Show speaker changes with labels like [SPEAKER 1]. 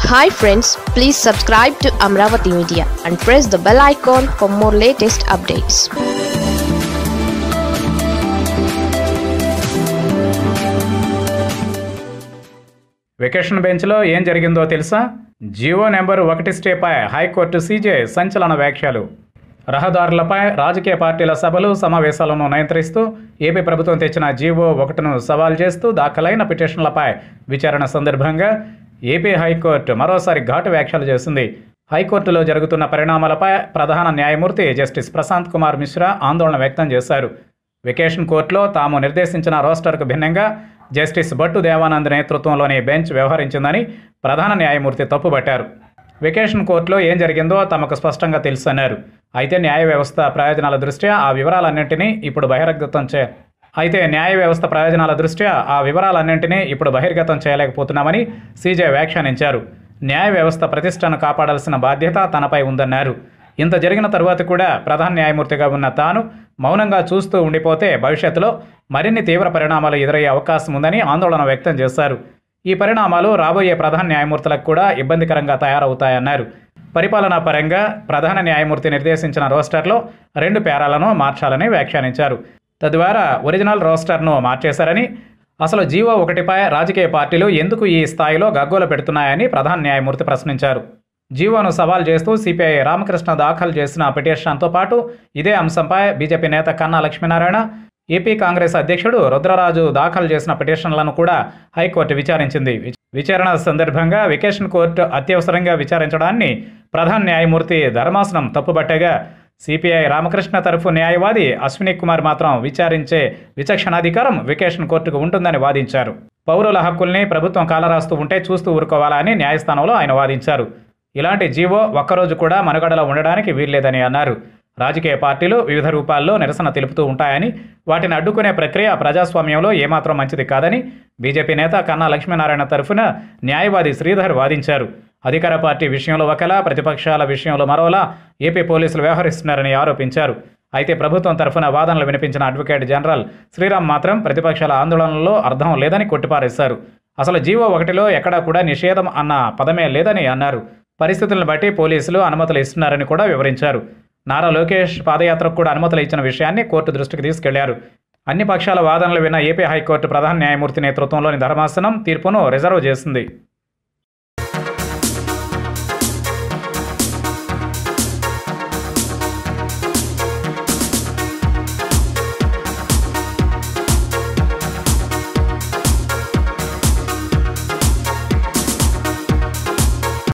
[SPEAKER 1] hi friends please subscribe to Amaravati media and press the bell icon for more latest updates
[SPEAKER 2] vacation బెంచ్లో ఏం జరిగిందో తెలుసా Jio number ఒకటి స్టేపై high court CJ సంచలన వ్యాఖ్యలు రహదారులపై రాజకీయ పార్టీల సభలు సమావేశాలను నియంత్రిస్తూ ఏపీ ప్రభుత్వం తెచ్చిన జీవో ఒకటిను సవాల్ చేస్తూ దాఖలైన పిటిషన్లపై విచారణ సందర్భంగా ఏపీ హైకోర్టు మరోసారి ఘాటు వ్యాఖ్యలు చేసింది హైకోర్టులో జరుగుతున్న పరిణామాలపై ప్రధాన న్యాయమూర్తి జస్టిస్ ప్రశాంత్ కుమార్ మిశ్రా ఆందోళన వ్యక్తం చేశారు వెకేషన్ కోర్టులో తాము నిర్దేశించిన రోస్టర్కు భిన్నంగా జస్టిస్ భట్టు దేవానంద్ నేతృత్వంలోని బెంచ్ వ్యవహరించిందని ప్రధాన న్యాయమూర్తి తప్పుబట్టారు వెకేషన్ కోర్టులో ఏం జరిగిందో తమకు స్పష్టంగా తెలుసన్నారు అయితే న్యాయ వ్యవస్థ ప్రయోజనాల దృష్ట్యా ఆ వివరాలన్నింటినీ ఇప్పుడు బహిర్గతం చే అయితే న్యాయ వ్యవస్థ ప్రయోజనాల దృష్ట్యా ఆ వివరాలన్నింటినీ ఇప్పుడు బహిర్గతం చేయలేకపోతున్నామని సీజే వ్యాఖ్యానించారు న్యాయ వ్యవస్థ ప్రతిష్టను కాపాడాల్సిన బాధ్యత తనపై ఉందన్నారు ఇంత జరిగిన తరువాత కూడా ప్రధాన న్యాయమూర్తిగా ఉన్న తాను మౌనంగా చూస్తూ ఉండిపోతే భవిష్యత్తులో మరిన్ని తీవ్ర పరిణామాలు ఎదురయ్యే అవకాశం ఉందని ఆందోళన వ్యక్తం చేశారు ఈ పరిణామాలు రాబోయే ప్రధాన న్యాయమూర్తులకు కూడా ఇబ్బందికరంగా తయారవుతాయన్నారు పరిపాలనా పరంగా ప్రధాన న్యాయమూర్తి నిర్దేశించిన రోస్టర్లో రెండు పేరాలను మార్చాలని వ్యాఖ్యానించారు తద్వారా ఒరిజినల్ రోస్టర్ను మార్చేశారని అసలు జీవో ఒకటిపై రాజకీయ పార్టీలు ఎందుకు ఈ స్థాయిలో గగ్గోలు పెడుతున్నాయని ప్రధాన న్యాయమూర్తి ప్రశ్నించారు జీవోను సవాల్ చేస్తూ సిపిఐ రామకృష్ణ దాఖలు చేసిన పిటిషన్తో పాటు ఇదే అంశంపై బీజేపీ నేత కన్నా లక్ష్మీనారాయణ ఏపీ కాంగ్రెస్ అధ్యక్షుడు రుద్రరాజు దాఖలు చేసిన పిటిషన్లను కూడా హైకోర్టు విచారించింది విచారణ సందర్భంగా వెకేషన్ కోర్టు అత్యవసరంగా విచారించడాన్ని ప్రధాన న్యాయమూర్తి ధర్మాసనం తప్పుబట్టగా సిపిఐ రామకృష్ణ తరఫు న్యాయవాది అశ్విని కుమార్ మాత్రం విచారించే విచక్షణాధికారం వెకేషన్ కోర్టుకు ఉంటుందని వాదించారు పౌరుల హక్కుల్ని ప్రభుత్వం కాలరాస్తూ ఉంటే చూస్తూ ఊరుకోవాలని న్యాయస్థానంలో ఆయన వాదించారు ఇలాంటి జీవో ఒక్కరోజు కూడా మనుగడలో ఉండడానికి వీల్లేదని అన్నారు రాజకీయ పార్టీలు వివిధ రూపాల్లో నిరసన తెలుపుతూ ఉంటాయని వాటిని అడ్డుకునే ప్రక్రియ ప్రజాస్వామ్యంలో ఏమాత్రం మంచిది కాదని బీజేపీ నేత కన్నా లక్ష్మీనారాయణ తరఫున న్యాయవాది శ్రీధర్ వాదించారు అధికార పార్టీ విషయంలో ఒకలా ప్రతిపక్షాల విషయంలో మరోలా ఏపీ పోలీసులు వ్యవహరిస్తున్నారని ఆరోపించారు అయితే ప్రభుత్వం తరఫున వాదనలు వినిపించిన అడ్వకేట్ జనరల్ శ్రీరామ్ మాత్రం ప్రతిపక్షాల ఆందోళనలో అర్థం లేదని కొట్టిపారేశారు అసలు జీవో ఒకటిలో ఎక్కడా కూడా నిషేధం అన్న పదమే లేదని అన్నారు పరిస్థితులను బట్టి పోలీసులు అనుమతులు ఇస్తున్నారని కూడా వివరించారు నారా లోకేష్ పాదయాత్రకు కూడా అనుమతులు ఇచ్చిన విషయాన్ని కోర్టు దృష్టికి తీసుకెళ్లారు అన్ని పక్షాల వాదనలు విన్న ఏపీ హైకోర్టు ప్రధాన న్యాయమూర్తి నేతృత్వంలోని ధర్మాసనం తీర్పును రిజర్వ్ చేసింది